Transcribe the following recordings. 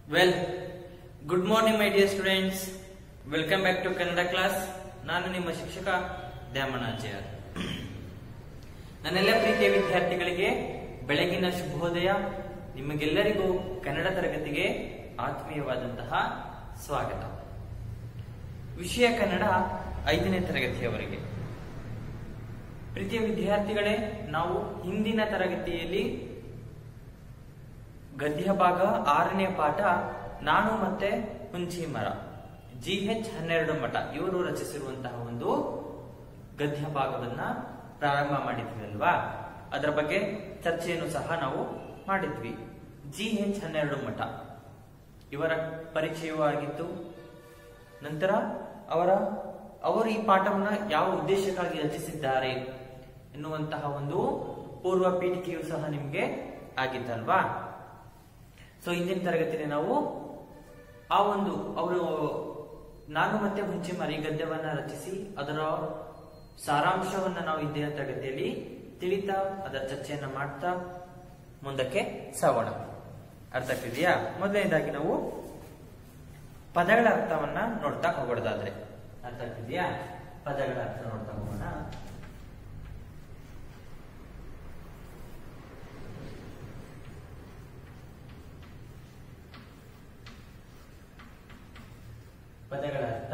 Well good morning my dear students welcome back to Kannada class ನಾನು ನಿಮ್ಮ ಶಿಕ್ಷಕ ದ್ಯಾಮಣಾಚಾರ್ಯ ನನ್ನೆಲ್ಲ ಪ್ರೀತಿಯ ವಿದ್ಯಾರ್ಥಿಗಳಿಗೆ ಬೆಳಗಿನ ಶುಭೋದಯ ನಿಮಗೆಲ್ಲರಿಗೂ ಕನ್ನಡ ತರಗತಿಗೆ ಆತ್ಮೀಯವಾದಂತಹ ಸ್ವಾಗತ ವಿಷಯ ಕನ್ನಡ ಐದನೇ ತರಗತಿಯವರೆಗೆ ಪ್ರೀತಿಯ ವಿದ್ಯಾರ್ಥಿಗಳೇ ನಾವು ಹಿಂದಿನ ತರಗತಿಯಲ್ಲಿ ಗದ್ಯ ಭಾಗ ಆರನೇ ಪಾಠ ನಾನು ಮತ್ತೆ ಹುಂಚಿ ಮರ ಜಿ ಎಚ್ ಹನ್ನೆರಡು ಮಠ ಇವರು ರಚಿಸಿರುವಂತಹ ಒಂದು ಗದ್ಯ ಭಾಗವನ್ನ ಪ್ರಾರಂಭ ಮಾಡಿದ್ವಿ ಅಲ್ವಾ ಅದರ ಬಗ್ಗೆ ಚರ್ಚೆಯನ್ನು ಸಹ ನಾವು ಮಾಡಿದ್ವಿ ಜಿ ಎಚ್ ಹನ್ನೆರಡು ಮಠ ಇವರ ಪರಿಚಯವೂ ಆಗಿತ್ತು ನಂತರ ಅವರ ಅವರು ಈ ಪಾಠವನ್ನ ಯಾವ ಉದ್ದೇಶಕ್ಕಾಗಿ ರಚಿಸಿದ್ದಾರೆ ಎನ್ನುವಂತಹ ಒಂದು ಪೂರ್ವ ಪೀಠಿಕೆಯು ಸಹ ನಿಮ್ಗೆ ಆಗಿತ್ತಲ್ವಾ ಸೊ ಇಂದಿನ ತರಗತಿಯಲ್ಲಿ ನಾವು ಆ ಒಂದು ಅವರು ನಾನು ಮತ್ತೆ ಮುಂಚೆ ಮರಿ ಗದ್ಯವನ್ನ ರಚಿಸಿ ಅದರ ಸಾರಾಂಶವನ್ನ ನಾವು ಇಂದಿನ ತರಗತಿಯಲ್ಲಿ ತಿಳಿತಾ ಅದರ ಚರ್ಚೆಯನ್ನ ಮಾಡ್ತಾ ಮುಂದಕ್ಕೆ ಸಾಗೋಣ ಅರ್ಥ ಆಗ್ತಿದೆಯಾ ಮೊದಲನೇದಾಗಿ ನಾವು ಪದಗಳ ಅರ್ಥವನ್ನ ನೋಡ್ತಾ ಹೋಗೋದಾದ್ರೆ ಅರ್ಥ ಆಗ್ತಿದೆಯಾ ಪದಗಳ ಅರ್ಥ ನೋಡ್ತಾ ಹೋಗೋಣ ಪದಗಳ ಅರ್ಥ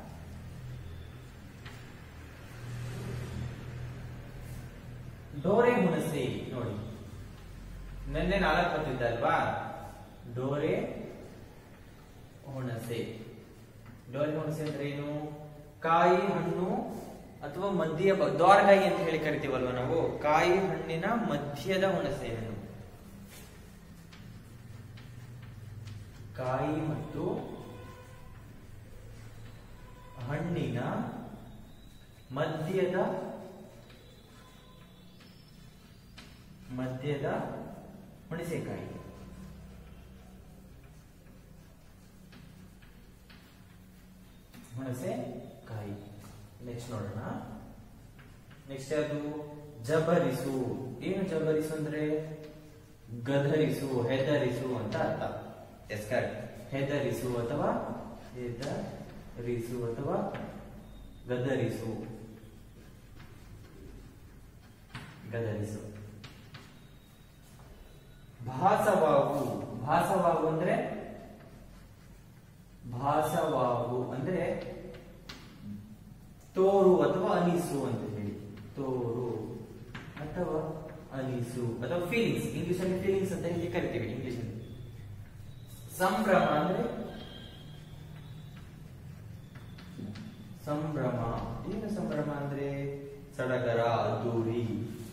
ಡೋರೆ ಹುಣಸೆ ನೋಡಿ ನಿನ್ನೆ ನಾಲ್ಕು ಬಂದಿದ್ದ ಅಲ್ವಾ ಡೋರೆ ಹುಣಸೆ ಡೋರೆ ಹುಣಸೆ ಅಂದ್ರೆ ಏನು ಕಾಯಿ ಹಣ್ಣು ಅಥವಾ ಮಧ್ಯ ಬ- ದ್ವಾರಕಾಯಿ ಅಂತ ಹೇಳಿ ಕರಿತೀವಲ್ವಾ ನಾವು ಕಾಯಿ ಹಣ್ಣಿನ ಮಧ್ಯದ ಹುಣಸೆ ಹಣ್ಣು ಕಾಯಿ ಮತ್ತು ಹಣ್ಣಿನ ಮಧ್ಯದ ಮಧ್ಯದ ಹುಣಸೆಕಾಯಿ ಹುಣಸೆಕಾಯಿ ನೆಕ್ಸ್ಟ್ ನೋಡೋಣ ನೆಕ್ಸ್ಟ್ ಅದು ಜಬರಿಸು ಏನು ಜಬರಿಸು ಅಂದ್ರೆ ಗದರಿಸು ಹೆದರಿಸು ಅಂತ ಅರ್ಥ ಎಸ್ ಕರೆಕ್ಟ್ ಹೆದರಿಸು ಅಥವಾ ಹೆದರಿಸು ಅಥವಾ ಗದರಿಸು ಗದರಿಸು ಭಾಸವಾಗು ಭಾಸವಾಗು ಅಂದ್ರೆ ಭಾಸವಾಗು ಅಂದ್ರೆ ತೋರು ಅಥವಾ ಅನಿಸು ಅಂತ ಹೇಳಿ ತೋರು ಅಥವಾ ಅನಿಸು ಅಥವಾ ಫೀಲಿಂಗ್ಸ್ ಇಂಗ್ಲಿಷ್ ಅಲ್ಲಿ ಫೀಲಿಂಗ್ಸ್ ಅಂತ ಹೇಳಿ ಕರಿತೀವಿ ಇಂಗ್ಲಿಷ್ ಅಲ್ಲಿ ಸಂಭ್ರಮ ಅಂದ್ರೆ ಸಂಭ್ರಮ ಏನು ಸಂಭ್ರಮ ಅಂದ್ರೆ ಸಡಗರ ಅದ್ದೂರಿ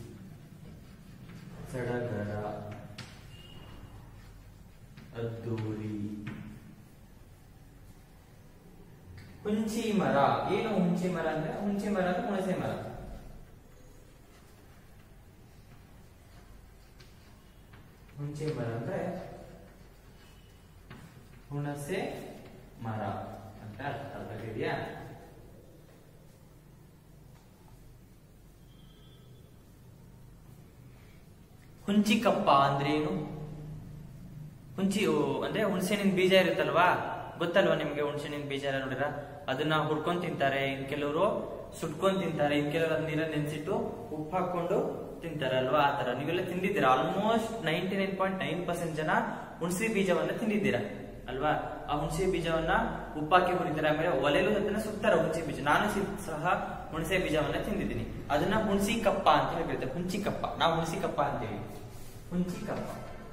ಸಡಗರ ಅದ್ದೂರಿ ಹುಂಚಿ ಮರ ಏನು ಹುಂಚಿ ಮರ ಅಂದ್ರೆ ಹುಂಚಿ ಮರ ಅಂದ್ರೆ ಹುಣಸೆ ಮರ ಹುಂಚಿ ಮರ ಅಂದ್ರೆ ಹುಣಸೆ ಮರ ಅಂತ ಅರ್ಥ ಆಗಿದೆಯಾ ಹುಂಚಿಕಪ್ಪ ಅಂದ್ರೆ ಏನು ಹುಂಚಿ ಓ, ಅಂದ್ರೆ ಹುಣಸೆಹಣ್ಣಿನ ಬೀಜ ಇರುತ್ತಲ್ವಾ ಗೊತ್ತಲ್ವಾ ನಿಮ್ಗೆ ಹುಣಸೆಹಣ್ಣಿನ ಬೀಜ ಎಲ್ಲ ನೋಡಿರ ಅದನ್ನ ಹುಡ್ಕೊಂಡ್ ತಿಂತಾರೆ ಇನ್ ಕೆಲವರು ಸುಟ್ಕೊಂಡ್ ತಿಂತಾರೆ ಇನ್ ಕೆಲವರು ಅದ್ ನೀರಲ್ಲಿ ನೆನ್ಸಿಟ್ಟು ಉಪ್ಪು ಹಾಕೊಂಡು ತಿಂತಾರೆ ಅಲ್ವಾ ಆ ತರ ನೀವೆಲ್ಲ ತಿಂದಿದ್ದೀರಾ almost ninety nine point nine percent ಜನ ಹುಣಸೆ ಬೀಜವನ್ನ ತಿಂದಿದ್ದೀರಾ ಅಲ್ವಾ ಆ ಹುಣಸೆ ಬೀಜವನ್ನ ಉಪ್ಪಾಕಿ ಹುರಿತಾರೆ ಆಮೇಲೆ ಒಲೆಲು ಅದನ್ನ ಸುತ್ತಾರೆ ಹುಣಸೆ ಬೀಜ ನಾನು ಸಿ- ಸಹ ಹುಣಸೆ ಬೀಜವನ್ನ ತಿಂದಿದ್ದೀನಿ ಅದನ್ನ ಹುಣಸಿ ಕಪ್ಪ ಅಂತ ಹೇಳಿ ಕರೀತಾರೆ ಹುಂಚಿ ಕಪ್ಪ ನಾವು ಹುಣಸಿ ಕಪ್ಪ ಅಂತೇಳಿ ಹುಂಚಿ ಕಪ್ಪ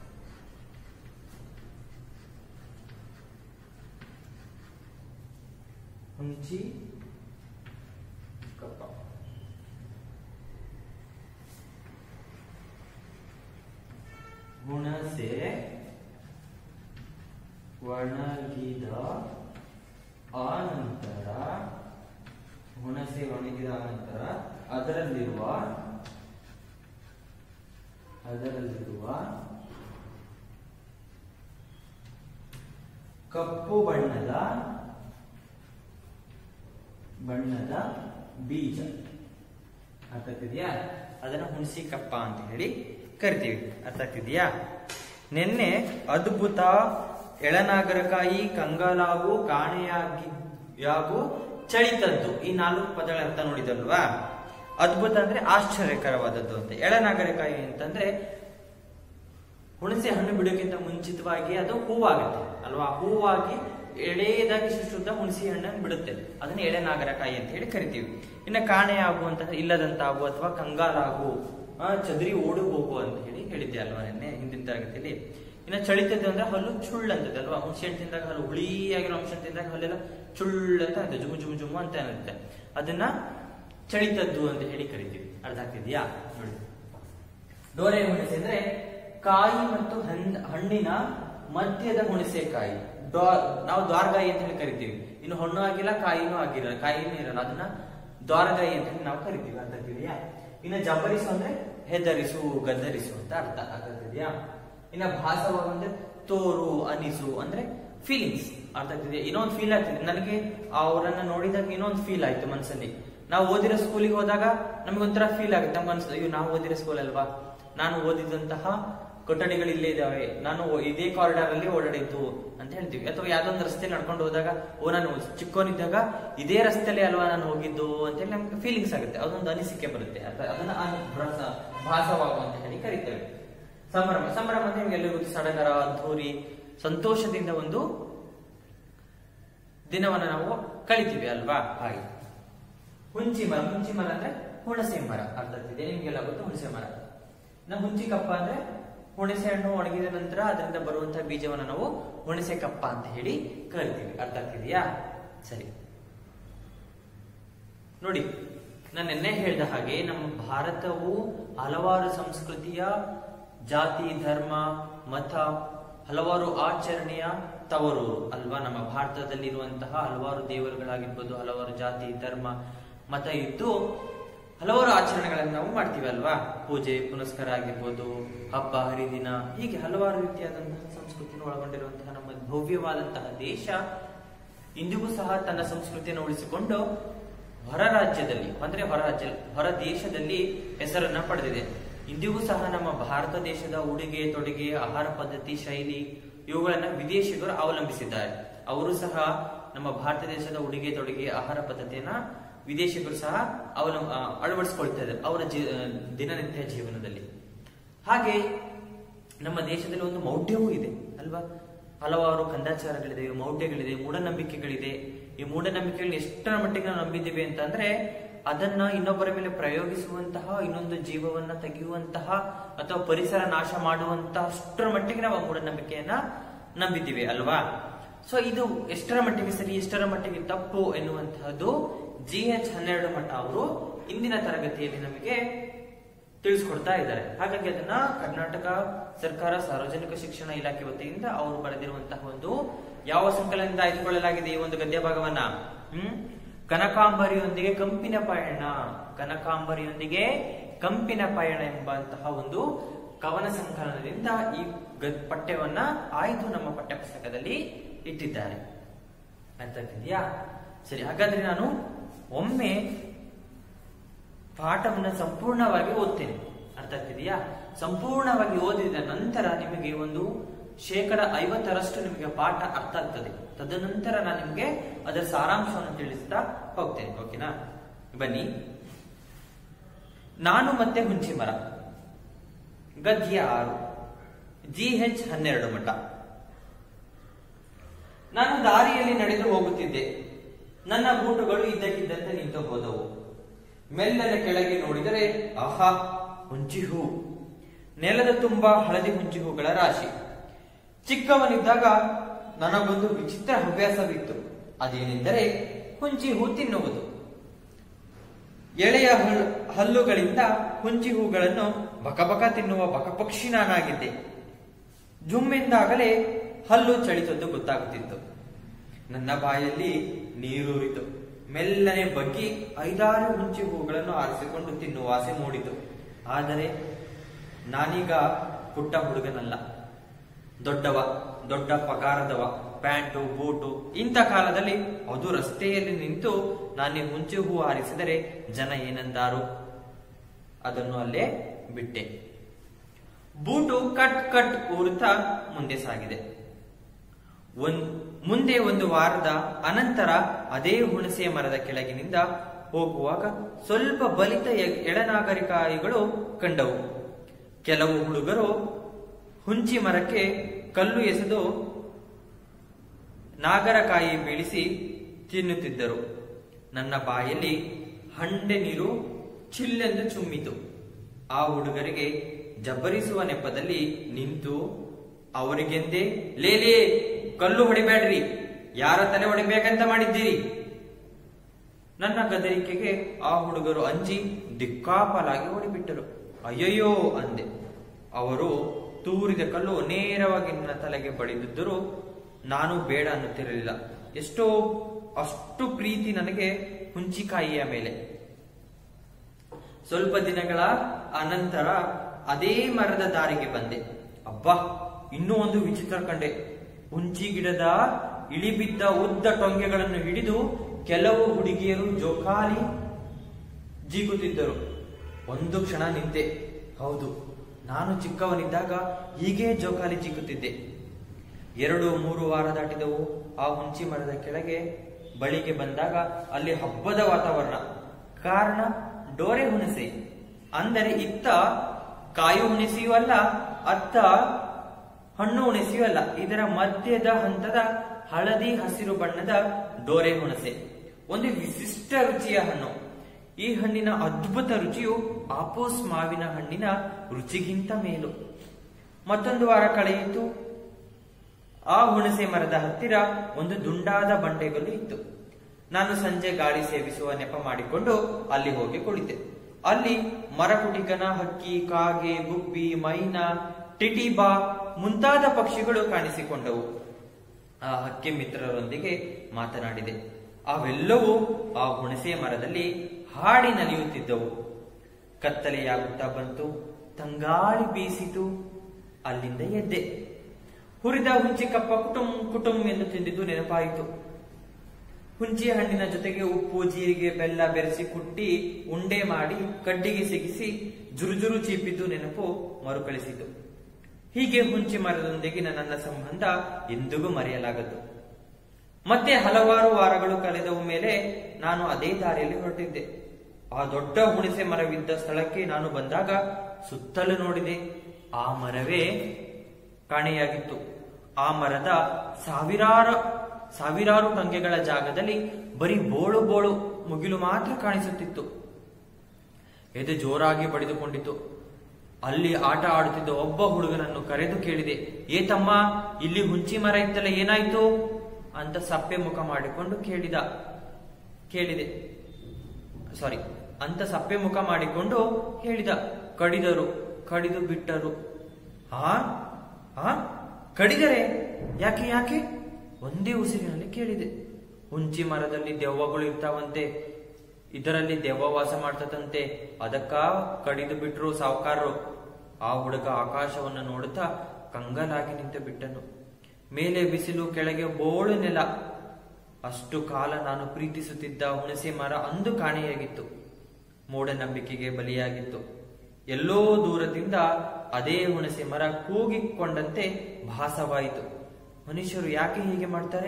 ಹುಂಚಿ ಕಪ್ಪ ಹುಣಸೆ ಒಣಗಿದ ಆನಂತರ ಹುಣಸೆ ಒಣಗಿದ ಆನಂತರ ಅದರಲ್ಲಿರುವ ಅದರಲ್ಲಿರುವ ಕಪ್ಪು ಬಣ್ಣದ ಬಣ್ಣದ ಬೀಜ ಅರ್ಥ ಆಗ್ತಿದ್ಯಾ ಅದನ್ನ ಹುಣಸಿ ಕಪ್ಪ ಅಂತ ಹೇಳಿ ಕರಿತೀವಿ ಅರ್ಥ ಆಗ್ತಿದ್ಯಾ ನಿನ್ನೆ ಅದ್ಭುತ ಎಳನಾಗರಕಾಯಿ ಕಂಗಾಲಾಗು ಕಾಣೆಯಾಗಿ ಯಾಗು ಚಳಿತದ್ದು ಈ ನಾಲ್ಕು ಪದಗಳ ಅರ್ಥ ನೋಡಿದಲ್ವಾ ಅದ್ಭುತ ಅಂದ್ರೆ ಆಶ್ಚರ್ಯಕರವಾದದ್ದು ಅಂತ ಎಳನಾಗರಕಾಯಿ ಅಂತಂದ್ರೆ ಹುಣಸೆ ಹಣ್ಣು ಬಿಡೋಕ್ಕಿಂತ ಮುಂಚಿತವಾಗಿ ಅದು ಹೂವಾಗುತ್ತೆ ಅಲ್ವಾ ಹೂವಾಗಿ ಎಳೆಯದಾಗಿ ಶುದ್ಧ ಹುಣಸೆ ಹಣ್ಣನ್ನು ಬಿಡುತ್ತೆ ಅದನ್ನ ಎಳೆನಾಗರಕಾಯಿ ಅಂತ ಹೇಳಿ ಕರಿತೀವಿ ಇನ್ನು ಕಾಣೆ ಆಗು ಅಂತಂದ್ರೆ ಇಲ್ಲದಂತಾಗು ಅಥವಾ ಕಂಗಾಲಾಗು ಆ, ಚದರಿ ಓಡು ಹೋಗು ಅಂತ ಹೇಳಿ ಹೇಳಿದ್ದೆ ಅಲ್ವಾ ನಿನ್ನೆ ಹಿಂದಿನ ತರಗತಿಯಲ್ಲಿ ಇನ್ನು ಚಳಿತದ್ದು ಅಂದ್ರೆ ಹಲ್ಲು ಚುಳ್ಳು ಅಂತದೆ ಅಲ್ವಾ ಹುಣಸೆ ಹಣ್ಣು ತಿಂದಾಗ ಹಲ್ಲು ಹುಳಿಯಾಗಿರೋ ಅಂಶ ತಿಂದಾಗ ಹಲ್ಲೆಲ್ಲ ಚುಳ್ಳು ಅಂತ ಅಂತ ಜುಮು ಜುಮು ಜುಮು ಅಂತ ಅನ್ನತ್ತೆ ಅದನ್ನ ಚಳಿತದ್ದು ಅಂತ ಹೇಳಿ ಕರಿತೀವಿ ಅರ್ಥ ಆಗ್ತಿದ್ಯಾ ನೋಡಿ ಡೋರೆ ಹುಣಸೆ ಅಂದ್ರೆ ಕಾಯಿ ಮತ್ತು ಹಣ್- ಹಣ್ಣಿನ ಮಧ್ಯದ ಹುಣಸೆಕಾಯಿ ಡೋ ನಾವು ದ್ವಾರಗಾಯಿ ಅಂತ ಹೇಳಿ ಕರಿತೀವಿ ಇನ್ನು ಹಣ್ಣು ಆಗಿಲ್ಲ ಕಾಯಿನೂ ಆಗಿರಲ್ಲ ಕಾಯಿನೂ ಇರಲ್ಲ ಅದನ್ನ ದ್ವಾರಗಾಯಿ ಅಂತ ಹೇಳಿ ನಾವು ಕರಿತೀವಿ ಅರ್ಥ ಆಗ್ತಿದ್ಯಾ ಇನ್ನು ಜಬರಿಸು ಅಂದ್ರೆ ಹೆದರಿಸು ಗದ್ದರಿಸು ಅಂತ ಅರ್ಥ ಅರ್ಥ ಆಗ್ತಿದ್ಯಾ ಇನ್ನ ಭಾಸವಾಗ ಅಂದ್ರೆ ತೋರು ಅನಿಸು ಅಂದ್ರೆ ಫೀಲಿಂಗ್ಸ್ ಅರ್ಥ ಆಗ್ತಿದೆ ಇನ್ನೊಂದು ಫೀಲ್ ಆಗ್ತಿದೆ ನನಗೆ ಅವರನ್ನ ನೋಡಿದಾಗ ಇನ್ನೊಂದು ಫೀಲ್ ಆಯ್ತು ಮನಸ್ಸಲ್ಲಿ ನಾವು ಓದಿರೋ ಸ್ಕೂಲಿಗೆ ಹೋದಾಗ ನಮ್ಗೊಂಥರ ಫೀಲ್ ಆಗುತ್ತೆ ನಮ್ಗೆ ಅನ್ಸುತ್ತೆ ಅಯ್ಯೋ ನಾವು ಓದಿರೋ ಸ್ಕೂಲ್ ಅಲ್ವಾ ನಾನು ಓದಿದಂತಹ ಕೊಠಡಿಗಳು ಇಲ್ಲೇ ಇದಾವೆ ನಾನು ಇದೇ ಕಾರಿಡಾರ್ ಅಲ್ಲಿ ಓಡಾಡಿದ್ದು ಅಂತ ಹೇಳ್ತೀವಿ ಅಥವಾ ಯಾವ್ದೊಂದು ರಸ್ತೆ ನಡ್ಕೊಂಡು ಹೋದಾಗ ಓ ನಾನು ಚಿಕ್ಕವನಿದ್ದಾಗ ಇದೇ ರಸ್ತೆಯಲ್ಲಿ ಅಲ್ವಾ ನಾನು ಹೋಗಿದ್ದು ಅಂತ ಹೇಳಿ ನಮ್ಗೆ ಫೀಲಿಂಗ್ಸ್ ಆಗುತ್ತೆ ಅದೊಂದು ಅನಿಸಿಕೆ ಬರುತ್ತೆ ಅಥ- ಅದನ್ನ ಆ ಭ್ರಸ- ಭಾಸವಾಗು ಅಂತ ಹೇಳಿ ಕರೀತೇವೆ ಸಂಭ್ರಮ ಸಂಭ್ರಮ ಅಂದ್ರೆ ನಿಮ್ಗೆಲ್ಲರಿಗೂ ಗೊತ್ತು ಸಡಗರ ಅದ್ಧೂರಿ ಸಂತೋಷದಿಂದ ಒಂದು ದಿನವನ್ನ ನಾವು ಕಳಿತೀವಿ ಅಲ್ವಾ ಹಾಗೆ ಹುಂಚಿ ಮರ ಹುಂಚಿ ಮರ ಅಂದ್ರೆ ಹುಣಸೆ ಮರ ಅರ್ಥ ಆಗ್ತಿದೆ ನಿಮ್ಗೆಲ್ಲ ಗೊತ್ತು ಹುಣಸೆ ಮರ ನಾವು ಹುಂಚಿ ಕಪ್ಪ ಅಂದ್ರೆ ಹುಣಸೆ ಹಣ್ಣು ಒಣಗಿದ ನಂತರ ಅದರಿಂದ ಬರುವಂತಹ ಬೀಜವನ್ನ ನಾವು ಹುಣಸೆ ಕಪ್ಪ ಅಂತ ಹೇಳಿ ಕರಿತೀವಿ ಅರ್ಥ ಆಗ್ತಿದೆಯಾ ಸರಿ ನೋಡಿ ನಾನು ನಿನ್ನೆ ಹೇಳಿದ ಹಾಗೆ ನಮ್ಮ ಭಾರತವು ಹಲವಾರು ಸಂಸ್ಕೃತಿಯ ಜಾತಿ ಧರ್ಮ ಮತ ಹಲವಾರು ಆಚರಣೆಯ ತವರೂರು ಅಲ್ವಾ ನಮ್ಮ ಭಾರತದಲ್ಲಿರುವಂತಹ ಹಲವಾರು ದೇವರುಗಳಾಗಿರ್ಬೋದು ಹಲವಾರು ಜಾತಿ ಧರ್ಮ ಮತ ಇದ್ದು ಹಲವಾರು ಆಚರಣೆಗಳನ್ನು ನಾವು ಮಾಡ್ತೀವಿ ಅಲ್ವಾ ಪೂಜೆ ಪುನಸ್ಕಾರ ಆಗಿರ್ಬೋದು ಹಬ್ಬ ಹರಿದಿನ ಹೀಗೆ ಹಲವಾರು ರೀತಿಯಾದಂತಹ ಸಂಸ್ಕೃತಿನ ಒಳಗೊಂಡಿರುವಂತಹ ನಮ್ಮ ಭವ್ಯವಾದಂತಹ ದೇಶ ಇಂದಿಗೂ ಸಹ ತನ್ನ ಸಂಸ್ಕೃತಿಯನ್ನು ಉಳಿಸಿಕೊಂಡು ಹೊರ ರಾಜ್ಯದಲ್ಲಿ ಅಂದ್ರೆ ಹೊರ ರಾಜ್ಯ ಹೊರ ದೇಶದಲ್ಲಿ ಹೆಸರನ್ನ ಪಡೆದಿದೆ ಇಂದಿಗೂ ಸಹ ನಮ್ಮ ಭಾರತ ದೇಶದ ಉಡುಗೆ ತೊಡುಗೆ ಆಹಾರ ಪದ್ಧತಿ ಶೈಲಿ ಇವುಗಳನ್ನ ವಿದೇಶಿಗರು ಅವಲಂಬಿಸಿದ್ದಾರೆ ಅವರು ಸಹ ನಮ್ಮ ಭಾರತ ದೇಶದ ಉಡುಗೆ ತೊಡುಗೆ ಆಹಾರ ಪದ್ಧತಿಯನ್ನ ವಿದೇಶಿಗರು ಸಹ ಅವಲಂ ಆ, ಅಳವಡಿಸ್ಕೊಳ್ತಾ ಇದ್ದಾರೆ ಅವರ ಜೀ- ಆ, ದಿನನಿತ್ಯ ಜೀವನದಲ್ಲಿ ಹಾಗೆ ನಮ್ಮ ದೇಶದಲ್ಲಿ ಒಂದು ಮೌಢ್ಯವೂ ಇದೆ ಅಲ್ವಾ ಹಲವಾರು ಕಂದಾಚಾರಗಳಿದೆ ಮೌಢ್ಯಗಳಿದೆ ಮೂಢನಂಬಿಕೆಗಳಿದೆ ಈ ಮೂಢನಂಬಿಕೆಗಳನ್ನ ಎಷ್ಟರ ಮಟ್ಟಿಗೆ ನಾವು ನಂಬಿದ್ದೀವಿ ಅಂತಂದ್ರೆ ಅದನ್ನ ಇನ್ನೊಬ್ಬರ ಮೇಲೆ ಪ್ರಯೋಗಿಸುವಂತಹ ಇನ್ನೊಂದು ಜೀವವನ್ನ ತೆಗೆಯುವಂತಹ ಅಥವಾ ಪರಿಸರ ನಾಶ ಮಾಡುವಂತಹ ಅಷ್ಟರ ಮಟ್ಟಿಗೆ ನಾವು ಆ ಮೂಢನಂಬಿಕೆಯನ್ನ ನಂಬಿದ್ದೀವಿ ಅಲ್ವಾ ಸೊ ಇದು ಎಷ್ಟರ ಮಟ್ಟಿಗೆ ಸರಿ ಎಷ್ಟರ ಮಟ್ಟಿಗೆ ತಪ್ಪು ಎನ್ನುವಂತಹದ್ದು ಜಿ ಎಚ್ ಹನ್ನೆರಡು ಮಠ ಅವರು ಇಂದಿನ ತರಗತಿಯಲ್ಲಿ ನಮಗೆ ತಿಳಿಸ್ಕೊಡ್ತಾ ಇದ್ದಾರೆ ಹಾಗಾಗಿ ಅದನ್ನ ಕರ್ನಾಟಕ ಸರ್ಕಾರ ಸಾರ್ವಜನಿಕ ಶಿಕ್ಷಣ ಇಲಾಖೆ ವತಿಯಿಂದ ಅವರು ಬರೆದಿರುವಂತಹ ಒಂದು ಯಾವ ಸಂಕಲನದಿಂದ ಆಯ್ದುಕೊಳ್ಳಲಾಗಿದೆ ಈ ಒಂದು ಗದ್ಯ ಭಾಗವನ್ನ ಹ್ಮ್ ಕನಕಾಂಬರಿಯೊಂದಿಗೆ ಕಂಪಿನ ಪಯಣ ಕನಕಾಂಬರಿಯೊಂದಿಗೆ ಕಂಪಿನ ಪಯಣ ಎಂಬಂತಹ ಒಂದು ಕವನ ಸಂಕಲನದಿಂದ ಈ ಗದ್ ಪಠ್ಯವನ್ನ ಆಯ್ದು ನಮ್ಮ ಪಠ್ಯ ಪುಸ್ತಕದಲ್ಲಿ ಇಟ್ಟಿದ್ದಾರೆ ಅರ್ಥ ಆಗ್ತಿದ್ಯಾ ಸರಿ ಹಾಗಾದ್ರೆ ನಾನು ಒಮ್ಮೆ ಪಾಠವನ್ನ ಸಂಪೂರ್ಣವಾಗಿ ಓದ್ತೇನೆ ಅರ್ಥ ಆಗ್ತಿದೆಯಾ ಸಂಪೂರ್ಣವಾಗಿ ಓದಿದ ನಂತರ ನಿಮಗೆ ಒಂದು ಶೇಕಡ ಐವತ್ತರಷ್ಟು ನಿಮಗೆ ಪಾಠ ಅರ್ಥ ಆಗ್ತದೆ ತದನಂತರ ನಾನು ನಿಮಗೆ ಅದರ ಸಾರಾಂಶವನ್ನು ತಿಳಿಸ್ತಾ ಹೋಗ್ತೇನೆ ಓಕೆನಾ ಬನ್ನಿ ನಾನು ಮತ್ತೆ ಹುಂಚಿ ಮರ ಗದ್ಯ ಆರು ಜಿ ಎಚ್ ಹನ್ನೆರಡು ಮಠ ನಾನು ದಾರಿಯಲ್ಲಿ ನಡೆದು ಹೋಗುತ್ತಿದ್ದೆ ನನ್ನ ಬೂಟುಗಳು ಇದ್ದಕ್ಕಿದ್ದಂತೆ ನಿಂತು ಹೋದವು ಮೆಲ್ಲನೆ ಕೆಳಗೆ ನೋಡಿದರೆ ಆಹಾ ಹುಂಚಿ ಹೂ ನೆಲದ ತುಂಬಾ ಹಳದಿ ಹುಂಚಿ ಹೂಗಳ ರಾಶಿ ಚಿಕ್ಕವನಿದ್ದಾಗ ನನಗೊಂದು ವಿಚಿತ್ರ ಹವ್ಯಾಸವಿತ್ತು ಅದೇನೆಂದರೆ ಹುಂಚಿ ಹೂ ತಿನ್ನುವುದು ಎಳೆಯ ಹಲ್- ಹಲ್ಲುಗಳಿಂದ ಹುಂಚಿ ಹೂಗಳನ್ನು ಬಕಬಕ ತಿನ್ನುವ ಬಕಪಕ್ಷಿ ನಾನಾಗಿದ್ದೆ ಜುಮ್ಮೆಂದಾಗಲೇ ಹಲ್ಲು ಚಳಿತದ್ದು ಗೊತ್ತಾಗುತ್ತಿತ್ತು ನನ್ನ ಬಾಯಲ್ಲಿ ನೀರೂರಿತು ಮೆಲ್ಲನೆ ಬಗ್ಗಿ ಐದಾರು ಹುಂಚಿ ಹೂಗಳನ್ನು ಆರಿಸಿಕೊಂಡು ತಿನ್ನುವ ಆಸೆ ಮೂಡಿತು ಆದರೆ ನಾನೀಗ ಪುಟ್ಟ ಹುಡುಗನಲ್ಲ ದೊಡ್ಡವ ದೊಡ್ಡ ಪಗಾರದವ ಪ್ಯಾಂಟು ಬೂಟು ಇಂಥ ಕಾಲದಲ್ಲಿ ಅದು ರಸ್ತೆಯಲ್ಲಿ ನಿಂತು ನಾನೇ ಹುಂಚಿ ಹೂ ಆರಿಸಿದರೆ ಜನ ಏನಂದಾರು ಅದನ್ನು ಅಲ್ಲೇ ಬಿಟ್ಟೆ ಬೂಟು ಕಟ್ ಕಟ್ ಊರುತ್ತಾ ಮುಂದೆ ಸಾಗಿದೆ ಒಂದ್ ಮುಂದೆ ಒಂದು ವಾರದ ಅನಂತರ ಅದೇ ಹುಣಸೆ ಮರದ ಕೆಳಗಿನಿಂದ ಹೋಗುವಾಗ ಸ್ವಲ್ಪ ಬಲಿತ ಎ- ಎಳನಾಗರಿಕಾಯಿಗಳು ಕಂಡವು ಕೆಲವು ಹುಡುಗರು ಹುಂಚಿ ಮರಕ್ಕೆ ಕಲ್ಲು ಎಸೆದು ನಾಗರಕಾಯಿ ಬೀಳಿಸಿ ತಿನ್ನುತ್ತಿದ್ದರು ನನ್ನ ಬಾಯಲ್ಲಿ ಹಂಡೆ ನೀರು ಚಿಲ್ಲೆಂದು ಚುಮ್ಮಿತು ಆ ಹುಡುಗರಿಗೆ ಜಬ್ಬರಿಸುವ ನೆಪದಲ್ಲಿ ನಿಂತು ಅವರಿಗೆಂದೇ ಲೇಲೇ ಕಲ್ಲು ಹೊಡಿಬೇಡ್ರಿ ಯಾರ ತಲೆ ಹೊಡಿಬೇಕಂತ ಮಾಡಿದ್ದೀರಿ ನನ್ನ ಗದರಿಕೆಗೆ ಆ ಹುಡುಗರು ಅಂಜಿ ದಿಕ್ಕಾಪಾಲಾಗಿ ಓಡಿಬಿಟ್ಟರು ಅಯ್ಯಯ್ಯೋ ಅಂದೆ ಅವರು ತೂರಿದ ಕಲ್ಲು ನೇರವಾಗಿ ನನ್ನ ತಲೆಗೆ ಬಡಿದಿದ್ದರೂ ನಾನು ಬೇಡ ಅನ್ನುತ್ತಿರಲಿಲ್ಲ ಎಷ್ಟೋ ಅಷ್ಟು ಪ್ರೀತಿ ನನಗೆ ಹುಂಚಿಕಾಯಿಯ ಮೇಲೆ ಸ್ವಲ್ಪ ದಿನಗಳ ಅನಂತರ ಅದೇ ಮರದ ದಾರಿಗೆ ಬಂದೆ ಅಬ್ಬಾ ಇನ್ನೂ ಒಂದು ವಿಚಿತ್ರ ಕಂಡೆ ಹುಂಚಿ ಗಿಡದ ಇಳಿಬಿದ್ದ ಉದ್ದ ಟೊಂಗೆಗಳನ್ನು ಹಿಡಿದು ಕೆಲವು ಹುಡುಗಿಯರು ಜೋಕಾಲಿ ಜೀಗುತ್ತಿದ್ದರು ಒಂದು ಕ್ಷಣ ನಿಂತೆ ಹೌದು ನಾನು ಚಿಕ್ಕವನಿದ್ದಾಗ ಹೀಗೆ ಜೋಕಾಲಿ ಜಿಗುತ್ತಿದ್ದೆ ಎರಡು ಮೂರು ವಾರ ದಾಟಿದವು ಆ ಹುಂಚಿ ಮರದ ಕೆಳಗೆ ಬಳಿಗೆ ಬಂದಾಗ ಅಲ್ಲಿ ಹಬ್ಬದ ವಾತಾವರಣ ಕಾರಣ ಡೋರೆ ಹುಣಸೆ ಅಂದರೆ ಇತ್ತ ಕಾಯು ಹುಣಸೆಯೂ ಅಲ್ಲ ಅತ್ತ ಹಣ್ಣು ಹುಣಸೆಯೂ ಅಲ್ಲ ಇದರ ಮಧ್ಯದ ಹಂತದ ಹಳದಿ ಹಸಿರು ಬಣ್ಣದ ಡೋರೆ ಹುಣಸೆ ಒಂದು ವಿಶಿಷ್ಟ ರುಚಿಯ ಹಣ್ಣು ಈ ಹಣ್ಣಿನ ಅದ್ಭುತ ರುಚಿಯು ಆಪೋಸ್ ಮಾವಿನ ಹಣ್ಣಿನ ರುಚಿಗಿಂತ ಮೇಲು ಮತ್ತೊಂದು ವಾರ ಕಳೆಯಿತು ಆ ಹುಣಸೆ ಮರದ ಹತ್ತಿರ ಒಂದು ದುಂಡಾದ ಬಂಡೆಗಲ್ಲು ಇತ್ತು ನಾನು ಸಂಜೆ ಗಾಳಿ ಸೇವಿಸುವ ನೆಪ ಮಾಡಿಕೊಂಡು ಅಲ್ಲಿ ಹೋಗಿ ಕುಳಿತೆ ಅಲ್ಲಿ ಮರಕುಟಿಕನ ಹಕ್ಕಿ ಕಾಗೆ ಗುಬ್ಬಿ ಮೈನಾ ಟಿಟಿಬಾ ಮುಂತಾದ ಪಕ್ಷಿಗಳು ಕಾಣಿಸಿಕೊಂಡವು ಆ ಹಕ್ಕಿ ಮಿತ್ರರೊಂದಿಗೆ ಮಾತನಾಡಿದೆ ಅವೆಲ್ಲವೂ ಆ ಹುಣಸೆ ಮರದಲ್ಲಿ ಹಾಡಿ ನಲಿಯುತ್ತಿದ್ದವು ಕತ್ತಲೆಯಾಗುತ್ತಾ ಬಂತು ತಂಗಾಳಿ ಬೀಸಿತು ಅಲ್ಲಿಂದ ಎದ್ದೆ ಹುರಿದ ಹುಂಚಿ ಕಪ್ಪ ಕುಟುಂ ಕುಟುಂ ಎಂದು ತಿಂದಿದ್ದು ನೆನಪಾಯಿತು ಹುಂಚಿ ಹಣ್ಣಿನ ಜೊತೆಗೆ ಉಪ್ಪು ಜೀರಿಗೆ ಬೆಲ್ಲ ಬೆರೆಸಿ ಕುಟ್ಟಿ ಉಂಡೆ ಮಾಡಿ ಕಡ್ಡಿಗೆ ಸಿಗಿಸಿ ಜುರುಜುರು ಚೀಪಿದ್ದು ನೆನಪು ಮರುಕಳಿಸಿತು ಹೀಗೆ ಹುಂಚಿ ಮರದೊಂದಿಗಿನ ನನ್ನ ಸಂಬಂಧ ಎಂದಿಗೂ ಮರೆಯಲಾಗದು ಮತ್ತೆ ಹಲವಾರು ವಾರಗಳು ಕಳೆದವು ಮೇಲೆ ನಾನು ಅದೇ ದಾರಿಯಲ್ಲಿ ಹೊರಟಿದ್ದೆ ಆ ದೊಡ್ಡ ಹುಣಸೆ ಮರವಿದ್ದ ಸ್ಥಳಕ್ಕೆ ನಾನು ಬಂದಾಗ ಸುತ್ತಲೂ ನೋಡಿದೆ ಆ ಮರವೇ ಕಾಣೆಯಾಗಿತ್ತು ಆ ಮರದ ಸಾವಿರಾರು ಸಾವಿರಾರು ಟಂಗೆಗಳ ಜಾಗದಲ್ಲಿ ಬರೀ ಬೋಳು ಬೋಳು ಮುಗಿಲು ಮಾತ್ರ ಕಾಣಿಸುತ್ತಿತ್ತು ಎದೆ ಜೋರಾಗಿ ಬಡಿದುಕೊಂಡಿತು ಅಲ್ಲಿ ಆಟ ಆಡುತ್ತಿದ್ದ ಒಬ್ಬ ಹುಡುಗನನ್ನು ಕರೆದು ಕೇಳಿದೆ ಏ ತಮ್ಮ ಇಲ್ಲಿ ಹುಂಚಿ ಮರ ಇತ್ತಲ್ಲ ಏನಾಯ್ತು ಅಂತ ಸಪ್ಪೆ ಮುಖ ಮಾಡಿಕೊಂಡು ಕೇಳಿದ ಕೇಳಿದೆ ಸಾರಿ ಅಂತ ಸಪ್ಪೆ ಮುಖ ಮಾಡಿಕೊಂಡು ಹೇಳಿದ ಕಡಿದರು ಕಡಿದು ಬಿಟ್ಟರು ಹಾ ಹಾ ಕಡಿದರೆ ಯಾಕೆ ಯಾಕೆ ಒಂದೇ ಉಸಿರಿನಲ್ಲಿ ಕೇಳಿದೆ ಹುಂಚಿ ಮರದಲ್ಲಿ ದೆವ್ವಗಳು ಇರ್ತಾವಂತೆ ಇದರಲ್ಲಿ ದೆವ್ವ ವಾಸ ಮಾಡ್ತದಂತೆ ಅದಕ್ಕ ಕಡಿದು ಬಿಟ್ರು ಸಾವುಕಾರರು ಆ ಹುಡುಗ ಆಕಾಶವನ್ನು ನೋಡುತ್ತಾ ಕಂಗಲಾಗಿ ನಿಂತು ಬಿಟ್ಟನು ಮೇಲೆ ಬಿಸಿಲು ಕೆಳಗೆ ಬೋಳು ನೆಲ ಅಷ್ಟು ಕಾಲ ನಾನು ಪ್ರೀತಿಸುತ್ತಿದ್ದ ಹುಣಸೆ ಮರ ಅಂದು ಕಾಣೆಯಾಗಿತ್ತು ಮೂಢನಂಬಿಕೆಗೆ ಬಲಿಯಾಗಿತ್ತು ಎಲ್ಲೋ ದೂರದಿಂದ ಅದೇ ಹುಣಸೆ ಮರ ಕೂಗಿಕೊಂಡಂತೆ ಭಾಸವಾಯಿತು ಮನುಷ್ಯರು ಯಾಕೆ ಹೀಗೆ ಮಾಡ್ತಾರೆ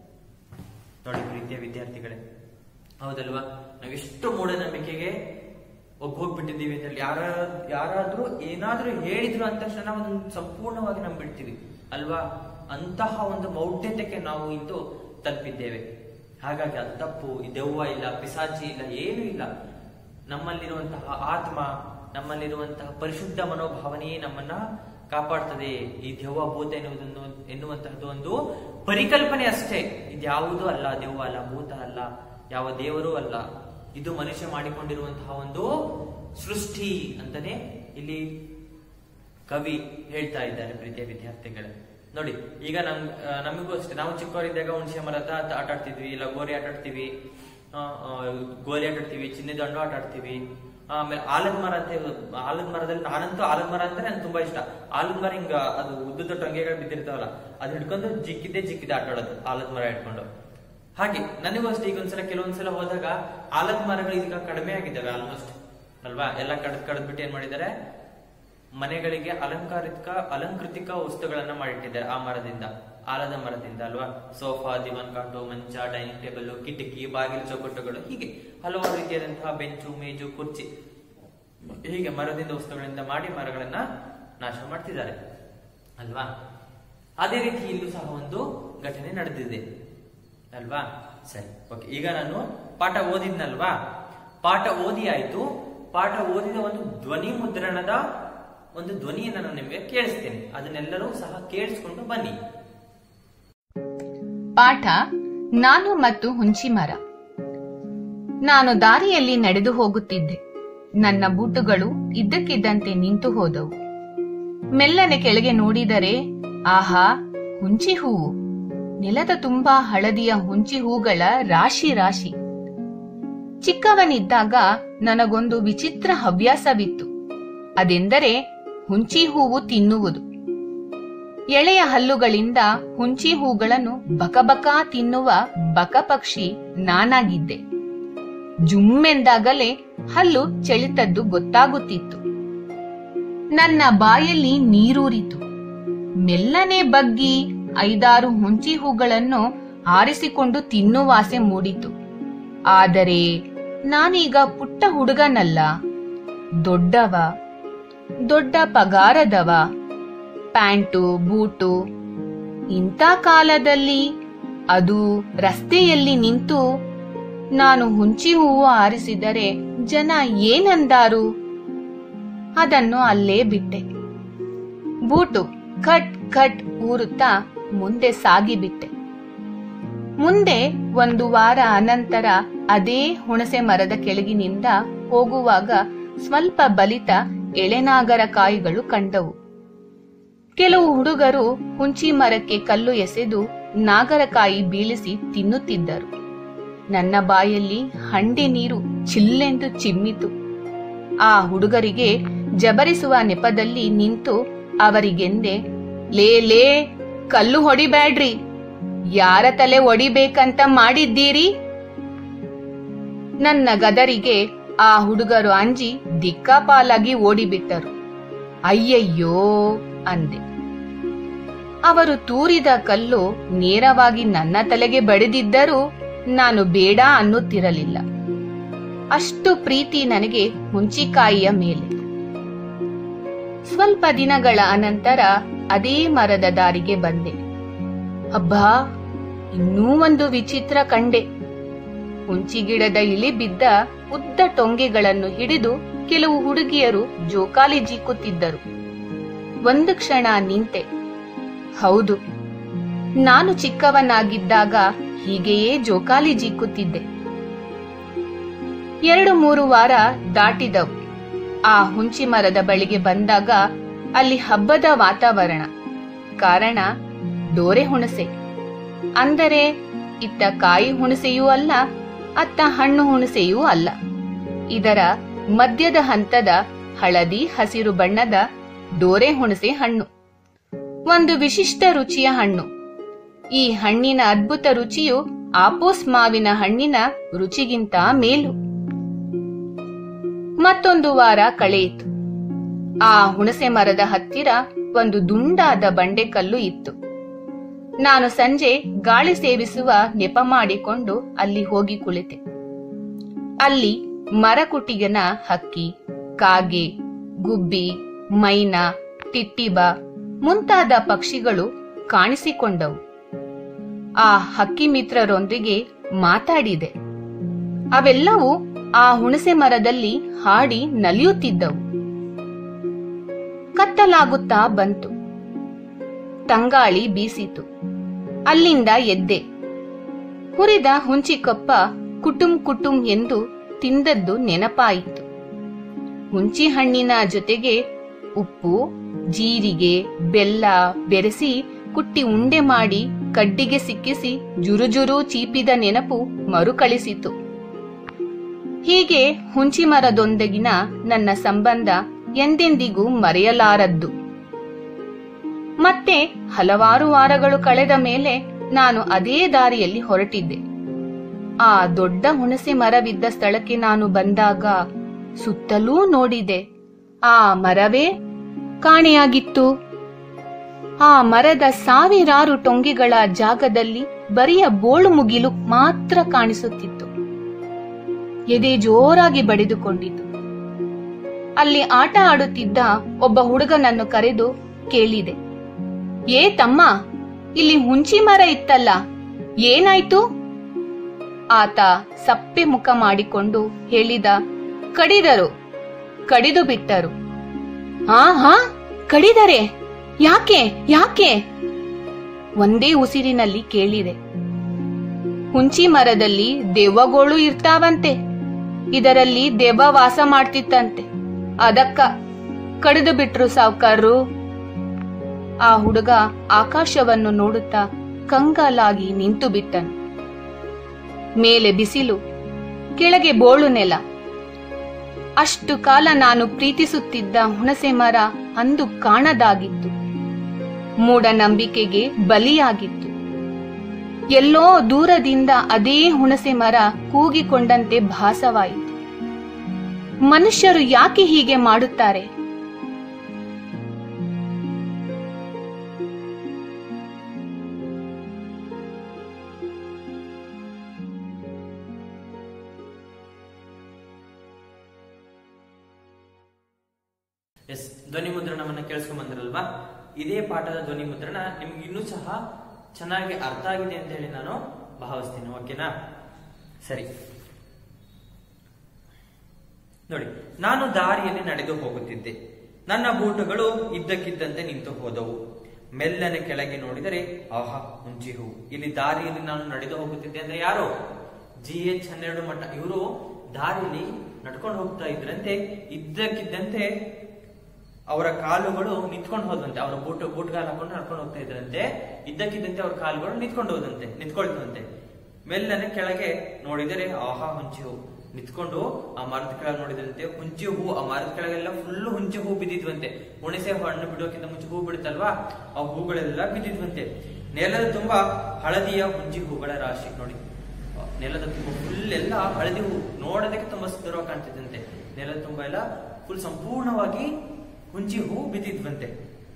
ನೋಡಿ ಪ್ರೀತಿಯ ವಿದ್ಯಾರ್ಥಿಗಳೇ ಹೌದಲ್ವಾ ನಾವೆಷ್ಟು ಮೂಢನಂಬಿಕೆಗೆ ಒಗ್ಗೋಗ್ಬಿಟ್ಟಿದ್ದೀವಿ ಅಂತ ಹೇಳಿ ಯಾರ ಯಾರಾದ್ರೂ ಏನಾದ್ರೂ ಹೇಳಿದ್ರು ಅಂದ ತಕ್ಷಣ ನಾವು ಅದನ್ನ ಸಂಪೂರ್ಣವಾಗಿ ನಂಬಿಡ್ತೀವಿ ಅಲ್ವಾ ಅಂತಹ ಒಂದು ಮೌಢ್ಯತೆಗೆ ನಾವು ಇಂದು ತಲುಪಿದ್ದೇವೆ ಹಾಗಾಗಿ ಅದು ತಪ್ಪು ಈ ದೆವ್ವ ಇಲ್ಲ ಪಿಸಾಚಿ ಇಲ್ಲ ಏನೂ ಇಲ್ಲ ನಮ್ಮಲ್ಲಿರುವಂತಹ ಆತ್ಮ ನಮ್ಮಲ್ಲಿರುವಂತಹ ಪರಿಶುದ್ಧ ಮನೋಭಾವನೆಯೇ ನಮ್ಮನ್ನ ಕಾಪಾಡ್ತದೆ ಈ ದೆವ್ವ ಭೂತ ಎನ್ನುವುದನ್ನು ಎನ್ನುವಂತಹದ್ದು ಒಂದು ಪರಿಕಲ್ಪನೆ ಅಷ್ಟೇ ಇದ್ಯಾವುದೂ ಅಲ್ಲ ದೆವ್ವ ಅಲ್ಲ ಭೂತ ಅಲ್ಲ ಯಾವ ದೇವರೂ ಅಲ್ಲ ಇದು ಮನುಷ್ಯ ಮಾಡಿಕೊಂಡಿರುವಂತಹ ಒಂದು ಸೃಷ್ಟಿ ಅಂತಾನೆ ಇಲ್ಲಿ ಕವಿ ಹೇಳ್ತಾ ಇದ್ದಾರೆ ಪ್ರೀತಿಯ ವಿದ್ಯಾರ್ಥಿಗಳೇ ನೋಡಿ ಈಗ ನಮ್ ಆ, ನಮಗೂ ಅಷ್ಟೇ ನಾವು ಚಿಕ್ಕವರಿದ್ದಾಗ ಹುಣಸೆ ಮರ ಹತ್ರ ಆಟ ಆಟ ಆಡ್ತಿದ್ವಿ ಇಲ್ಲ ಗೋರಿ ಆಟ ಆಡ್ತೀವಿ ಆ, ಆ, ಗೋಲಿ ಆಟ ಆಡ್ತೀವಿ ಚಿನ್ನ ದಂಡು ಆಟ ಆಡ್ತೀವಿ ಆಮೇಲೆ ಆಲದ ಮರ ಅಂತ ಹೇಳೋದು. ಆಲದ ಮರದಲ್ಲಿ ನಾನಂತೂ ಆಲದ ಮರ ಅಂದ್ರೆ ನನ್ಗೆ ತುಂಬಾ ಇಷ್ಟ ಆಲದ ಮರ ಹಿಂಗ ಅದು ಉದ್ದುದ ಟೊಂಗೆಗಳು ಬಿದ್ದಿರ್ತಾವಲ್ಲ ಅದ್ ಹಿಡ್ಕೊಂಡು ಜಿಕ್ಕಿದ್ದೆ ಜಿಕ್ಕಿದ್ದೆ ಆಟ ಆಡೋದು ಆಲದ ಮರ ಹಿಡ್ಕೊಂಡು ಹಾಗೆ ನನಗೂ ಅಷ್ಟೇ ಈಗ ಒಂದ್ಸಲ ಕೆಲವೊಂದ್ಸಲ ಹೋದಾಗ ಆಲದ ಮರಗಳು ಈಗ ಕಡಿಮೆ ಆಗಿದ್ದಾವೆ ಆಲ್ಮೋಸ್ಟ್ ಅಲ್ವಾ ಎಲ್ಲ ಕಡ್ದ್ ಕಡ್ದ್ ಬಿಟ್ಟು ಏನ್ ಮಾಡಿದ್ದಾರೆ ಮನೆಗಳಿಗೆ ಅಲಂಕಾರಿಕ ಅಲಂಕೃತಿಕ ವಸ್ತುಗಳನ್ನ ಮಾಡಿಟ್ಟಿದ್ದಾರೆ ಆ ಮರದಿಂದ ಆಲದ ಮರದಿಂದ ಅಲ್ವಾ ಸೋಫಾ ದಿವಾನ್ ಕಾಟು ಮಂಚ ಡೈನಿಂಗ್ ಟೇಬಲ್ ಕಿಟಕಿ ಬಾಗಿಲು ಚೌಕಟ್ಟುಗಳು ಹೀಗೆ ಹಲವಾರು ರೀತಿಯಾದಂತಹ ಬೆಂಚು ಮೇಜು ಕುರ್ಚಿ ಹೀಗೆ ಮರದಿಂದ ವಸ್ತುಗಳಿಂದ ಮಾಡಿ ಮರಗಳನ್ನ ನಾಶ ಮಾಡ್ತಿದ್ದಾರೆ ಅಲ್ವಾ ಅದೇ ರೀತಿ ಇಲ್ಲೂ ಸಹ ಒಂದು ಘಟನೆ ನಡೆದಿದೆ ಅಲ್ವಾ ಸರಿ ಓಕೆ ಈಗ ನಾನು ಪಾಠ ಓದಿದ್ನಲ್ವಾ ಪಾಠ ಓದಿ ಆಯ್ತು ಪಾಠ ಓದಿದ ಒಂದು ಧ್ವನಿ ಮುದ್ರಣದ ಒಂದು ಧ್ವನಿಯನ್ನು ನಾನು ನಿಮಗೆ ಕೇಳಿಸ್ತೇನೆ ಅದನ್ನೆಲ್ಲರೂ ಸಹ ಕೇಳಿಸ್ಕೊಂಡು ಬನ್ನಿ ಪಾಠ ನಾನು ಮತ್ತು ಹುಂಚಿಮರ ನಾನು ದಾರಿಯಲ್ಲಿ ನಡೆದು ಹೋಗುತ್ತಿದ್ದೆ ನನ್ನ ಬೂಟುಗಳು ಇದ್ದಕ್ಕಿದ್ದಂತೆ ನಿಂತು ಹೋದವು ಮೆಲ್ಲನೆ ಕೆಳಗೆ ನೋಡಿದರೆ ಆಹಾ ಹುಂಚಿ ಹೂವು ನೆಲದ ತುಂಬಾ ಹಳದಿಯ ಹುಂಚಿ ಹೂಗಳ ರಾಶಿ ರಾಶಿ ಚಿಕ್ಕವನಿದ್ದಾಗ ನನಗೊಂದು ವಿಚಿತ್ರ ಹವ್ಯಾಸವಿತ್ತು ಅದೆಂದರೆ ಹುಂಚಿ ಹೂವು ತಿನ್ನುವುದು ಎಳೆಯ ಹಲ್ಲುಗಳಿಂದ ಹುಂಚಿ ಹೂಗಳನ್ನು ಬಕಬಕ ತಿನ್ನುವ ಬಕಪಕ್ಷಿ ನಾನಾಗಿದ್ದೆ ಜುಮ್ಮೆಂದಾಗಲೇ ಹಲ್ಲು ಚೆಳಿತದ್ದು ಗೊತ್ತಾಗುತ್ತಿತ್ತು ನನ್ನ ಬಾಯಲ್ಲಿ ನೀರೂರಿತು ಮೆಲ್ಲನೆ ಬಗ್ಗಿ ಐದಾರು ಹುಂಚಿ ಹೂಗಳನ್ನು ಆರಿಸಿಕೊಂಡು ತಿನ್ನುವಾಸೆ ಮೂಡಿತು ಆದರೆ ನಾನೀಗ ಪುಟ್ಟ ಹುಡುಗನಲ್ಲ ದೊಡ್ಡವ ದೊಡ್ಡ ಪಗಾರದವ ಪ್ಯಾಂಟು ಬೂಟು ಇಂಥ ಕಾಲದಲ್ಲಿ ಅದು ರಸ್ತೆಯಲ್ಲಿ ನಿಂತು ನಾನು ಹುಂಚಿ ಹೂವು ಆರಿಸಿದರೆ ಜನ ಏನಂದಾರು ಅದನ್ನು ಅಲ್ಲೇ ಬಿಟ್ಟೆ ಬೂಟು ಖಟ್ ಖಟ್ ಊರುತ್ತಾ ಮುಂದೆ ಸಾಗಿಬಿಟ್ಟೆ ಮುಂದೆ ಒಂದು ವಾರ ಅನಂತರ ಅದೇ ಹುಣಸೆ ಮರದ ಕೆಳಗಿನಿಂದ ಹೋಗುವಾಗ ಸ್ವಲ್ಪ ಬಲಿತ ಎಳೆನಾಗರ ಕಾಯಿಗಳು ಕಂಡವು ಕೆಲವು ಹುಡುಗರು ಹುಂಚಿ ಮರಕ್ಕೆ ಕಲ್ಲು ಎಸೆದು ನಾಗರಕಾಯಿ ಬೀಳಿಸಿ ತಿನ್ನುತ್ತಿದ್ದರು ನನ್ನ ಬಾಯಲ್ಲಿ ಹಂಡೆ ನೀರು ಚಿಲ್ಲೆಂದು ಚಿಮ್ಮಿತು ಆ ಹುಡುಗರಿಗೆ ಜಬರಿಸುವ ನೆಪದಲ್ಲಿ ನಿಂತು ಅವರಿಗೆಂದೆ ಲೇ ಲೇ ಕಲ್ಲು ಹೊಡಿಬ್ಯಾಡ್ರಿ ಯಾರ ತಲೆ ಒಡಿಬೇಕಂತ ಮಾಡಿದ್ದೀರಿ ನನ್ನ ಗದರಿಗೆ ಆ ಹುಡುಗರು ಅಂಜಿ ದಿಕ್ಕಾಪಾಲಾಗಿ ಓಡಿಬಿಟ್ಟರು ಅಯ್ಯಯ್ಯೋ ಅಂದೆ ಅವರು ತೂರಿದ ಕಲ್ಲು ನೇರವಾಗಿ ನನ್ನ ತಲೆಗೆ ಬಡಿದಿದ್ದರೂ ನಾನು ಬೇಡ ಅನ್ನುತ್ತಿರಲಿಲ್ಲ ಅಷ್ಟು ಪ್ರೀತಿ ನನಗೆ ಹುಂಚಿಕಾಯಿಯ ಮೇಲೆ ಸ್ವಲ್ಪ ದಿನಗಳ ಅನಂತರ ಅದೇ ಮರದ ದಾರಿಗೆ ಬಂದೆ ಅಬ್ಬಾ ಇನ್ನೂ ಒಂದು ವಿಚಿತ್ರ ಕಂಡೆ ಹುಂಚಿಗಿಡದ ಇಳಿ ಬಿದ್ದ ಉದ್ದ ಟೊಂಗೆಗಳನ್ನು ಹಿಡಿದು ಕೆಲವು ಹುಡುಗಿಯರು ಜೋಕಾಲಿ ಜೀಕುತ್ತಿದ್ದರು ಒಂದು ಕ್ಷಣ ನಿಂತೆ ಹೌದು ನಾನು ಚಿಕ್ಕವನಾಗಿದ್ದಾಗ ಹೀಗೆಯೇ ಜೋಕಾಲಿ ಜೀಕುತ್ತಿದ್ದೆ ಎರಡು ಮೂರು ವಾರ ದಾಟಿದವು ಆ ಹುಂಚಿ ಮರದ ಬಳಿಗೆ ಬಂದಾಗ ಅಲ್ಲಿ ಹಬ್ಬದ ವಾತಾವರಣ ಕಾರಣ ಡೋರೆ ಹುಣಸೆ ಅಂದರೆ ಇತ್ತ ಕಾಯಿ ಹುಣಸೆಯೂ ಅಲ್ಲ ಅತ್ತ ಹಣ್ಣು ಹುಣಸೆಯೂ ಅಲ್ಲ ಇದರ ಮಧ್ಯದ ಹಂತದ ಹಳದಿ ಹಸಿರು ಬಣ್ಣದ ಡೋರೆ ಹುಣಸೆ ಹಣ್ಣು ಒಂದು ವಿಶಿಷ್ಟ ರುಚಿಯ ಹಣ್ಣು ಈ ಹಣ್ಣಿನ ಅದ್ಭುತ ರುಚಿಯು ಆಪೋಸ್ ಮಾವಿನ ಹಣ್ಣಿನ ರುಚಿಗಿಂತ ಮೇಲು ಮತ್ತೊಂದು ವಾರ ಕಳೆಯಿತು ಆ ಹುಣಸೆ ಮರದ ಹತ್ತಿರ ಒಂದು ದುಂಡಾದ ಬಂಡೆಕಲ್ಲು ಇತ್ತು ನಾನು ಸಂಜೆ ಗಾಳಿ ಸೇವಿಸುವ ನೆಪ ಮಾಡಿಕೊಂಡು ಅಲ್ಲಿ ಹೋಗಿ ಕುಳಿತೆ ಅಲ್ಲಿ ಮರಕುಟಿಗನ ಹಕ್ಕಿ ಕಾಗೆ ಗುಬ್ಬಿ ಮೈನಾ ತಿಟ್ಟಿಬ ಮುಂತಾದ ಪಕ್ಷಿಗಳು ಕಾಣಿಸಿಕೊಂಡವು ಆ ಹಕ್ಕಿ ಮಿತ್ರರೊಂದಿಗೆ ಮಾತಾಡಿದೆ ಅವೆಲ್ಲವೂ ಆ ಹುಣಸೆ ಮರದಲ್ಲಿ ಹಾಡಿ ನಲಿಯುತ್ತಿದ್ದವು ಕತ್ತಲಾಗುತ್ತಾ ಬಂತು ತಂಗಾಳಿ ಬೀಸಿತು ಅಲ್ಲಿಂದ ಎದ್ದೆ ಹುರಿದ ಹುಂಚಿಕೊಪ್ಪ ಕುಟುಂ ಕುಟುಂ ಎಂದು ತಿಂದದ್ದು ನೆನಪಾಯಿತು ಹುಂಚಿ ಹಣ್ಣಿನ ಜೊತೆಗೆ ಉಪ್ಪು ಜೀರಿಗೆ ಬೆಲ್ಲ ಬೆರೆಸಿ ಕುಟ್ಟಿ ಉಂಡೆ ಮಾಡಿ ಕಡ್ಡಿಗೆ ಸಿಕ್ಕಿಸಿ ಜುರುಜುರು ಚೀಪಿದ ನೆನಪು ಮರುಕಳಿಸಿತು ಹೀಗೆ ಹುಂಚಿ ಮರದೊಂದಿಗಿನ ನನ್ನ ಸಂಬಂಧ ಎಂದೆಂದಿಗೂ ಮರೆಯಲಾರದ್ದು ಮತ್ತೆ ಹಲವಾರು ವಾರಗಳು ಕಳೆದ ಮೇಲೆ ನಾನು ಅದೇ ದಾರಿಯಲ್ಲಿ ಹೊರಟಿದ್ದೆ ಆ ದೊಡ್ಡ ಹುಣಸೆ ಮರವಿದ್ದ ಸ್ಥಳಕ್ಕೆ ನಾನು ಬಂದಾಗ ಸುತ್ತಲೂ ನೋಡಿದೆ ಆ ಮರವೇ ಕಾಣೆಯಾಗಿತ್ತು ಆ ಮರದ ಸಾವಿರಾರು ಟೊಂಗೆಗಳ ಜಾಗದಲ್ಲಿ ಬರಿಯ ಬೋಳು ಮುಗಿಲು ಮಾತ್ರ ಕಾಣಿಸುತ್ತಿತ್ತು ಎದೆ ಜೋರಾಗಿ ಬಡಿದುಕೊಂಡಿತು ಅಲ್ಲಿ ಆಟ ಆಡುತ್ತಿದ್ದ ಒಬ್ಬ ಹುಡುಗನನ್ನು ಕರೆದು ಕೇಳಿದೆ ಏ ತಮ್ಮ ಇಲ್ಲಿ ಹುಂಚಿ ಮರ ಇತ್ತಲ್ಲ ಏನಾಯ್ತು ಆತ ಸಪ್ಪೆ ಮುಖ ಮಾಡಿಕೊಂಡು ಹೇಳಿದ ಕಡಿದರು ಕಡಿದು ಬಿಟ್ಟರು ಆ ಹಾ ಕಡಿದರೆ ಯಾಕೆ ಯಾಕೆ ಒಂದೇ ಉಸಿರಿನಲ್ಲಿ ಕೇಳಿದೆ ಹುಂಚಿ ಮರದಲ್ಲಿ ದೆವ್ವಗಳು ಇರ್ತಾವಂತೆ ಇದರಲ್ಲಿ ದೆವ್ವ ವಾಸ ಮಾಡ್ತಿತ್ತಂತೆ ಅದಕ್ಕ ಕಡಿದು ಬಿಟ್ರು ಸಾವ್ಕಾರ್ರು ಆ ಹುಡುಗ ಆಕಾಶವನ್ನು ನೋಡುತ್ತಾ ಕಂಗಾಲಾಗಿ ನಿಂತು ಬಿಟ್ಟನು ಮೇಲೆ ಬಿಸಿಲು ಕೆಳಗೆ ಬೋಳು ನೆಲ ಅಷ್ಟು ಕಾಲ ನಾನು ಪ್ರೀತಿಸುತ್ತಿದ್ದ ಹುಣಸೆ ಮರ ಅಂದು ಕಾಣದಾಗಿತ್ತು ಮೂಢನಂಬಿಕೆಗೆ ಬಲಿಯಾಗಿತ್ತು ಎಲ್ಲೋ ದೂರದಿಂದ ಅದೇ ಹುಣಸೆ ಮರ ಕೂಗಿಕೊಂಡಂತೆ ಭಾಸವಾಯಿತು ಮನುಷ್ಯರು ಯಾಕೆ ಹೀಗೆ ಮಾಡುತ್ತಾರೆ ಎಸ್ ಧ್ವನಿ ಮುದ್ರಣವನ್ನ ಕೇಳಿಸ್ಕೊಂಡ್ ಬಂದ್ರಲ್ವಾ ಇದೇ ಪಾಠದ ಧ್ವನಿ ಮುದ್ರಣ ನಿಮ್ಗೆ ಇನ್ನೂ ಸಹ ಚೆನ್ನಾಗಿ ಅರ್ಥ ಆಗಿದೆ ಅಂತ ಹೇಳಿ ನಾನು ಭಾವಿಸ್ತೀನಿ ಓಕೆನಾ ಸರಿ ನೋಡಿ ನಾನು ದಾರಿಯಲ್ಲಿ ನಡೆದು ಹೋಗುತ್ತಿದ್ದೆ ನನ್ನ ಬೂಟುಗಳು ಇದ್ದಕ್ಕಿದ್ದಂತೆ ನಿಂತು ಹೋದವು ಮೆಲ್ಲನೆ ಕೆಳಗೆ ನೋಡಿದರೆ ಆಹಾ ಹುಂಚಿ ಹೂ ಇಲ್ಲಿ ದಾರಿಯಲ್ಲಿ ನಾನು ನಡೆದು ಹೋಗುತ್ತಿದ್ದೆ ಅಂದ್ರೆ ಯಾರು ಜಿ ಎಚ್ ಹನ್ನೆರಡು ಮಠ ಇವರು ದಾರಿಯಲ್ಲಿ ನಡ್ಕೊಂಡು ಹೋಗ್ತಾ ಇದ್ರಂತೆ ಇದ್ದಕ್ಕಿದ್ದಂತೆ ಅವರ ಕಾಲುಗಳು ನಿಂತ್ಕೊಂಡು ಹೋದಂತೆ ಅವರ ಬೂಟ್ ಬೂಟ್ಗಾಲ್ ಹಾಕೊಂಡು ನಡ್ಕೊಂಡು ಹೋಗ್ತಾ ಇದ್ರಂತೆ ಇದ್ದಕ್ಕಿದ್ದಂತೆ ಅವರ ಕಾಲುಗಳು ನಿಂತ್ಕೊಂಡು ಹೋದಂತೆ ನಿಂತ್ಕೊಳ್ತಂತೆ ಮೆಲ್ಲನೆ ಕೆಳಗೆ ನೋಡಿದರೆ ಆಹಾ ಹುಂಚಿ ಹೂ ನಿಂತ್ಕೊಂಡು ಆ ಮರದ ಕೆಳಗೆ ನೋಡಿದಂತೆ ಹುಂಚಿ ಹೂ ಆ ಮರದ ಕೆಳಗೆಲ್ಲ ಫುಲ್ ಹುಂಚಿ ಹೂ ಬಿದ್ದಿದ್ವಂತೆ ಹುಣಸೆ ಹಣ್ಣು ಬಿಡೋಕ್ಕಿಂತ ಮುಂಚೆ ಹೂ ಬಿಡುತ್ತಲ್ವಾ ಆ ಹೂಗಳೆಲ್ಲ ಬಿದ್ದಿದ್ವಂತೆ ನೆಲದ ತುಂಬಾ ಹಳದಿಯ ಹುಂಚಿ ಹೂಗಳ ರಾಶಿ ನೋಡಿ ನೆಲದ ತುಂಬ ಫುಲ್ ಎಲ್ಲ ಹಳದಿ ಹೂ ನೋಡೋದಕ್ಕೆ ತುಂಬಾ ಸುಂದರವಾಗಿ ಕಾಣ್ತಿದ್ದಂತೆ ನೆಲದ ತುಂಬ ಎಲ್ಲ ಫುಲ್ ಸಂಪೂರ್ಣವಾಗಿ ಹುಂಚಿ ಹೂ ಬಿದ್ದಿದ್ವಂತೆ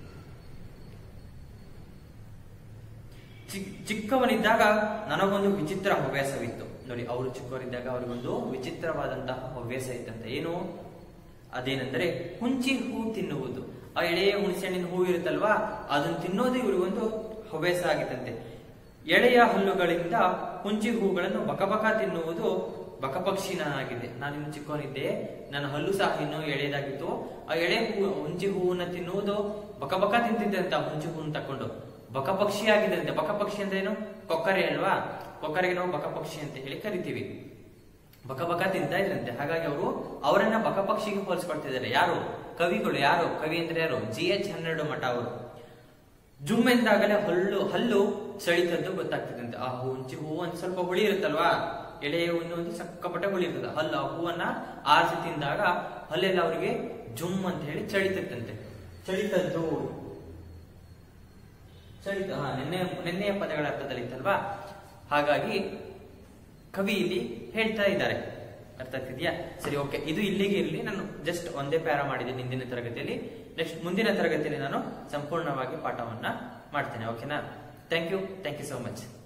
ಚಿಕ್- ಚಿಕ್ಕವನಿದ್ದಾಗ ನನಗೊಂದು ವಿಚಿತ್ರ ಹವ್ಯಾಸವಿತ್ತು ನೋಡಿ ಅವರು ಚಿಕ್ಕವರಿದ್ದಾಗ ಅವರಿಗೊಂದು ವಿಚಿತ್ರವಾದಂತಹ ಹವ್ಯಾಸ ಇತ್ತಂತೆ ಏನು ಅದೇನೆಂದರೆ ಹುಂಚಿ ಹೂ ತಿನ್ನುವುದು ಆ ಎಳೆಯ ಹುಣಸೆ ಹಣ್ಣಿನ ಹೂ ಇರುತ್ತಲ್ವಾ ಅದನ್ನು ತಿನ್ನೋದು ಇವರಿಗೊಂದು ಹವ್ಯಾಸ ಆಗಿತ್ತಂತೆ ಎಳೆಯ ಹಲ್ಲುಗಳಿಂದ ಹುಂಚಿ ಹೂಗಳನ್ನು ಬಕಬಕ ತಿನ್ನುವುದು ಬಕಪಕ್ಷಿನಾಗಿದೆ ನಾನಿನ್ನು ಚಿಕ್ಕವನಿದ್ದೆ ನನ್ನ ಹಲ್ಲು ಸಹ ಇನ್ನೂ ಎಳೆಯದಾಗಿತ್ತು ಆ ಎಳೆ ಹೂ ಹುಂಚಿ ಹೂವನ್ನ ತಿನ್ನುವುದು ಬಕಬಕ ತಿಂತಿದ್ದೆ ಅಂತ ಹುಂಚಿ ಹೂವನ್ನು ತಕೊಂಡು ಬಕಪಕ್ಷಿ ಆಗಿದಂತೆ ಬಕಪಕ್ಷಿ ಅಂದ್ರೆ ಏನು ಕೊಕ್ಕರೆ ಅಲ್ವಾ ಕೊಕ್ಕರೆಗೆ ನಾವು ಬಕಪಕ್ಷಿ ಅಂತ ಹೇಳಿ ಕರಿತೀವಿ ಬಕಬಕ ತಿಂತಾ ಇದ್ರಂತೆ ಹಾಗಾಗಿ ಅವರು ಅವರನ್ನ ಬಕಪಕ್ಷಿಗೆ ಹೋಲಿಸ್ಕೊಳ್ತಿದ್ದಾರೆ ಯಾರು ಕವಿಗಳು ಯಾರು ಕವಿ ಅಂದ್ರೆ ಯಾರು ಜಿ ಎಚ್ ಹನ್ನೆರಡು ಮಠ ಅವರು ಜುಮ್ ಎಂದಾಗಲೇ ಹಲ್ಲು ಹಲ್ಲು ಸೆಳಿತದ್ದು ಗೊತ್ತಾಗ್ತಿದಂತೆ ಆ ಹುಂಚಿ ಹೂವು ಒಂದ್ ಸ್ವಲ್ಪ ಹುಳಿ ಇರುತ್ತಲ್ವಾ ಎಳೆಯ ಹೂವಿನ ಒಂದು ಸಕ್ಕಪಟ್ಟೆ ಹುಳಿ ಇರ್ತದೆ ಹಲ್ಲು ಆ ಹೂವನ್ನ ಆರಿಸಿ ತಿಂದಾಗ ಹಲ್ಲೆಲ್ಲ ಅವರಿಗೆ ಜುಮ್ ಅಂತ ಹೇಳಿ ಚಳಿತತ್ತಂತೆ ಚಳಿತದ್ದು ಚಳಿತ ಹಾ ನಿನ್ನೆ ನಿನ್ನೆಯ ಪದಗಳ ಅರ್ಥದಲ್ಲಿ ಇತ್ತಲ್ವಾ ಹಾಗಾಗಿ ಕವಿ ಇಲ್ಲಿ ಹೇಳ್ತಾ ಇದ್ದಾರೆ ಅರ್ಥ ಆಗ್ತಿದ್ಯಾ ಸರಿ ಓಕೆ ಇದು ಇಲ್ಲಿಗೆ ಇರಲಿ ನಾನು ಜಸ್ಟ್ ಒಂದೇ ಪ್ಯಾರ ಮಾಡಿದ್ದೀನಿ ಹಿಂದಿನ ತರಗತಿಯಲ್ಲಿ ನೆಕ್ಸ್ಟ್ ಮುಂದಿನ ತರಗತಿಯಲ್ಲಿ ನಾನು ಸಂಪೂರ್ಣವಾಗಿ ಪಾಠವನ್ನ ಮಾಡ್ತೇನೆ ಓಕೆನಾ thank you thank you so much